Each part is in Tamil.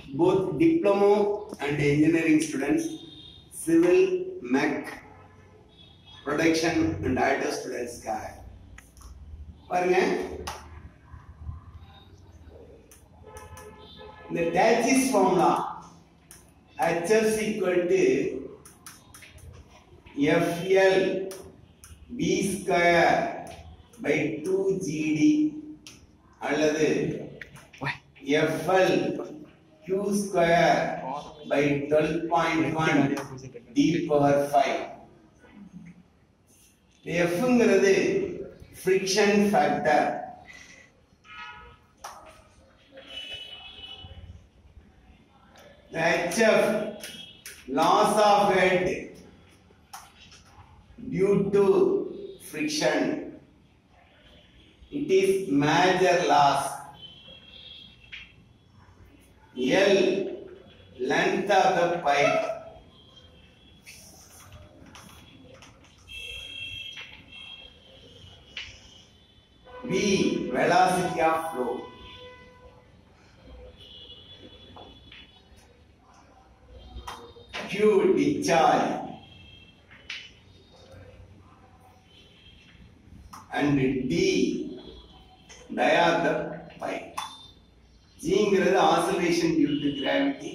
both diploma and engineering students, civil, mech, production and auto students க்காக பாருங்க இந்த Darcy's formula HF equal to FL B square by 2 GD அல்லது FL Q square by 12.1 D power 5 Fங்கிறது friction factor the HF loss of head due to friction it is major loss L length of the pipe V velocity of flow Q discharge and D dia the pipe ஜிங்கிறது ஆசிலேஷன் டியூ டு கிராவிட்டி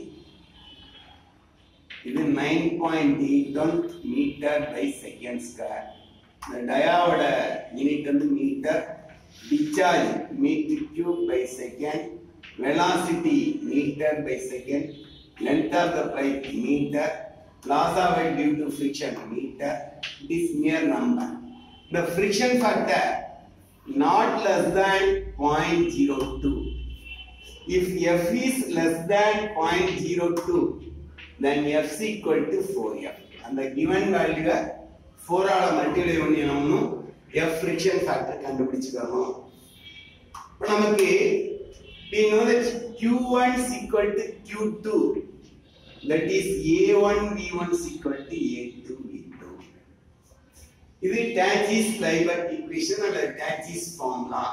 இது nine point eight one metre by second square இந்த டயாவோட யூனிட் வந்து metre discharge metre cube by second velocity metre by second length of the pipe meter loss of it due to friction meter it is mere number the friction factor not less than 0.02 if f is less than 0.02 then f is equal to 4f and the given value 4 ஆல மல்டிப்ளை பண்ணினோம்னு f friction factor கண்டுபிடிச்சுக்கணும் இப்போ நமக்கு we know that q1 is equal to q2 that is a1 v1 is equal to a2 v2 இது டாச்சிஸ் லைபர் ஈக்குவேஷன் அல்லது டாச்சிஸ் ஃபார்முலா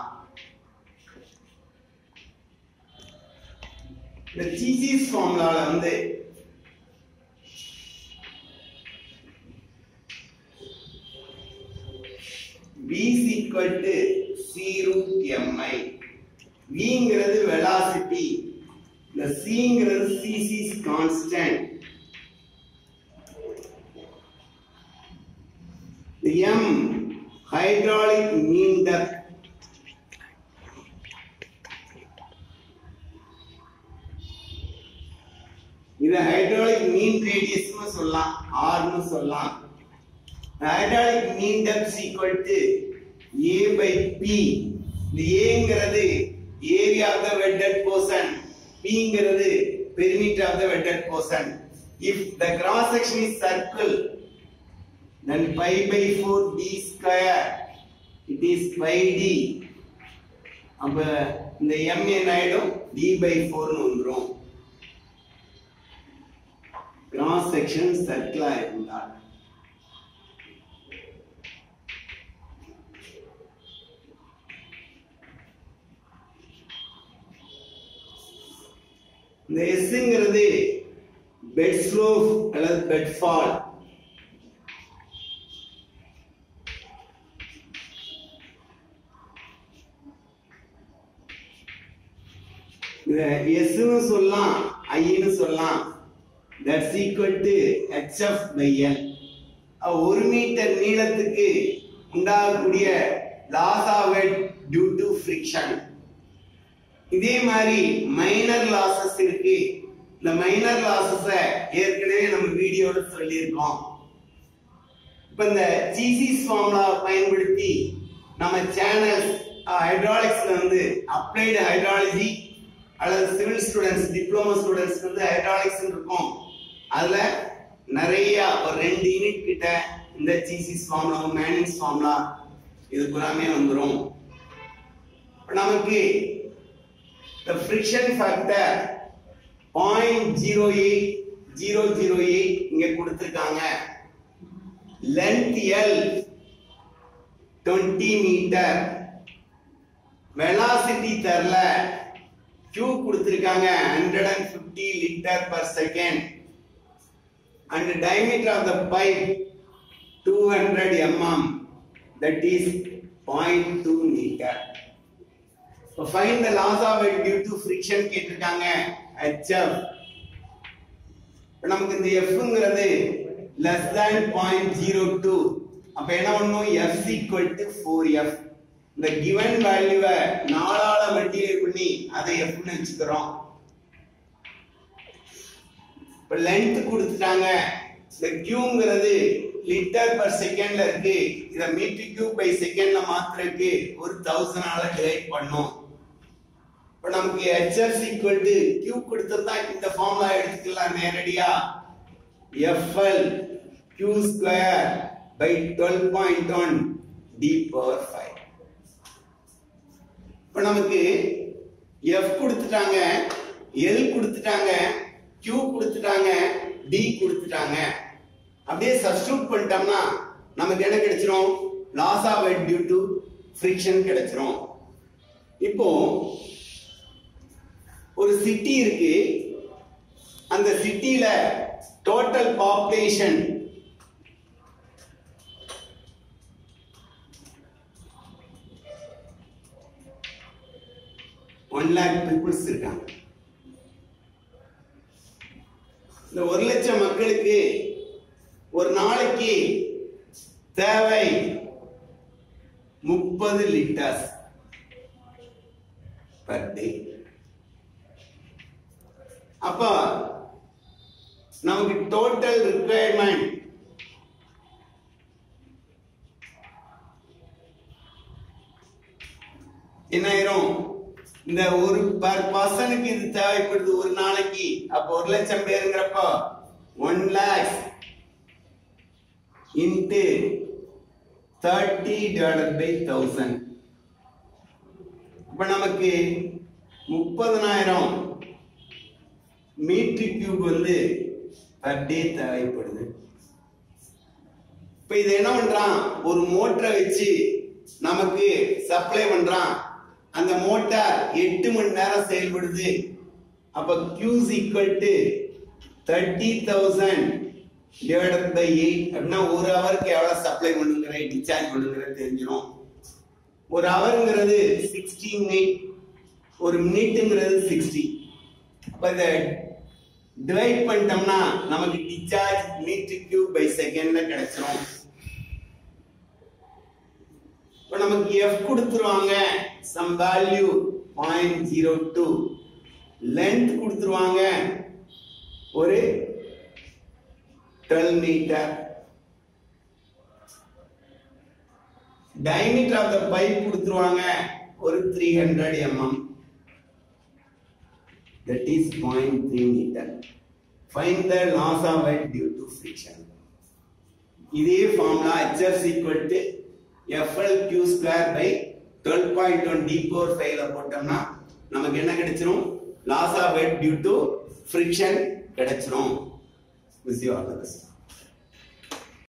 இந்த ஜிசிஸ் ஃபார்முலால வந்து v is equal to c root mi vங்கிறது velocity இந்த cங்கிறது cc is constant the m hydraulic mean depth இத ஹைட்ராலிக் மீன் ரேடியஸ்னு சொல்லலாம் ஆர்னு சொல்லலாம் hydraulic mean depth equal to A by P இந்த ஏங்கிறது area of the wetted portion பிங்கிறது perimeter of the wetted portion if the cross section is circle then pi by 4 d square it is pi d அப்ப இந்த m என்ன ஆயிடும் d by 4 னு வந்துரும் கிராஸ் செக்ஷன் சர்க்கிளா இருந்தால் இந்த எஸ்ங்கிறது பெட் ஸ்லோப் அல்லது பெட் ஃபால் இத எஸ்னு சொல்லலாம் ஐன்னு சொல்லலாம் that's equal to HF by L ஒரு மீட்டர் நீளத்துக்கு உண்டாகக்கூடிய loss of head due to friction இதே மாதிரி மைனர் லாசஸ் இருக்கு இந்த மைனர் லாசஸ ஏற்கனவே நம்ம வீடியோல சொல்லியிருக்கோம் இப்ப இந்த ஜிசிஸ் ஃபார்முலா பயன்படுத்தி நம்ம சேனல்ஸ் ஹைட்ராலிக்ஸ்ல வந்து அப்ளைடு ஹைட்ராலஜி அல்லது சிவில் ஸ்டூடெண்ட்ஸ் டிப்ளமோ ஸ்டூடெண்ட்ஸ் வந்து ஹைட்ராலிக்ஸ் இருக்கும் அதுல நிறைய ஒரு ரெண்டு யூனிட் கிட்ட இந்த ஜிசிஸ் ஃபார்முலா மேனிங்ஸ் ஃபார்முலா இது புறாமே வந்துரும் இப்ப நமக்கு the friction factor 0.08008 இங்க கொடுத்திருக்காங்க length L 20 மீட்டர் velocity தரல Q கொடுத்திருக்காங்க 150 litre per second and diameter of the pipe 200 mm that is 0.2 meter So find the loss of it due to friction கேட்டிருக்காங்க HF இப்ப நமக்கு இந்த Fங்கிறது less than 0.02 அப்ப என்ன பண்ணும் F equal to 4F இந்த given வேல்யூவை நாலால மல்டிப்ளை பண்ணி அதை F னு வச்சுக்கிறோம் இப்ப லென்த் கொடுத்துட்டாங்க இந்த கியூங்கிறது லிட்டர் பர் செகண்ட்ல இருக்கு இத மீட்டர் கியூப் பை செகண்ட்ல மாத்திரக்கு ஒரு தௌசண்டால டிவைட் பண்ணும் இப்ப நமக்கு hf ஈக்குவல் டு q கொடுத்திருந்தா இந்த ஃபார்முலா எடுத்துக்கலாம் நேரடியா fl q square by twelve point one D power five இப்ப நமக்கு f கொடுத்துட்டாங்க l கொடுத்துட்டாங்க q கொடுத்துட்டாங்க d கொடுத்துட்டாங்க அப்படியே சப்ஸ்டியூட் பண்ணிட்டோம்னா நமக்கு என்ன கிடைச்சிரும் loss of head due to friction கிடைச்சிரும் இப்போ ஒரு சிட்டி இருக்கு அந்த சிட்டில total population one lakh peoples இருக்காங்க இந்த ஒரு லட்சம் மக்களுக்கு ஒரு நாளைக்கு தேவை முப்பது லிட்டர்ஸ் பர் டே அப்ப நமக்கு டோட்டல் ரிக்குவயர்மெண்ட் என்ன ஆயிரும் இந்த ஒரு பர் பர்சனுக்கு இது தேவைப்படுது ஒரு நாளைக்கு அப்ப ஒரு லட்சம் பேருங்கிறப்போ one lakhs into thirty divided by thousand இப்ப நமக்கு முப்பதனாயிரம் மீட்டர் கியூப் வந்து பர் டே தேவைப்படுது இப்ப இது என்ன பண்றான் ஒரு மோட்டரை வச்சு நமக்கு சப்ளை பண்றான் அந்த மோட்டார் எட்டு மணி நேரம் செயல்படுது அப்ப Qs equal to thirty thousand divided by eight அப்படின்னா ஒரு ஹவருக்கு எவ்வளவு சப்ளை பண்ணுங்கிற டிஸ்சார்ஜ் பண்ணுங்கிற தெரிஞ்சிடும் ஒரு ஹவருங்கிறது சிக்ஸ்டீன் எயிட் ஒரு மினிட்டுங்கிறது சிக்ஸ்டி அப்ப இதை டிவைட் பண்ணிட்டோம்னா நமக்கு டிஸ்சார்ஜ் மீட்டர் கியூப் பை செகண்ட்ல கிடைச்சிரும் இப்போ நமக்கு எஃப் கொடுத்துருவாங்க some value point zero two length கொடுத்துருவாங்க ஒரு twelve metre diameter of the pipe கொடுத்துருவாங்க ஒரு 300 mm that is 0.3 meter find the loss of weight due to friction இதே formula hf equal to fl q square by 12.1 d power 5 ல போட்டோம்னா நமக்கு என்ன கிடைச்சிரும் loss of weight due to friction கிடைச்சிரும் wish you all the best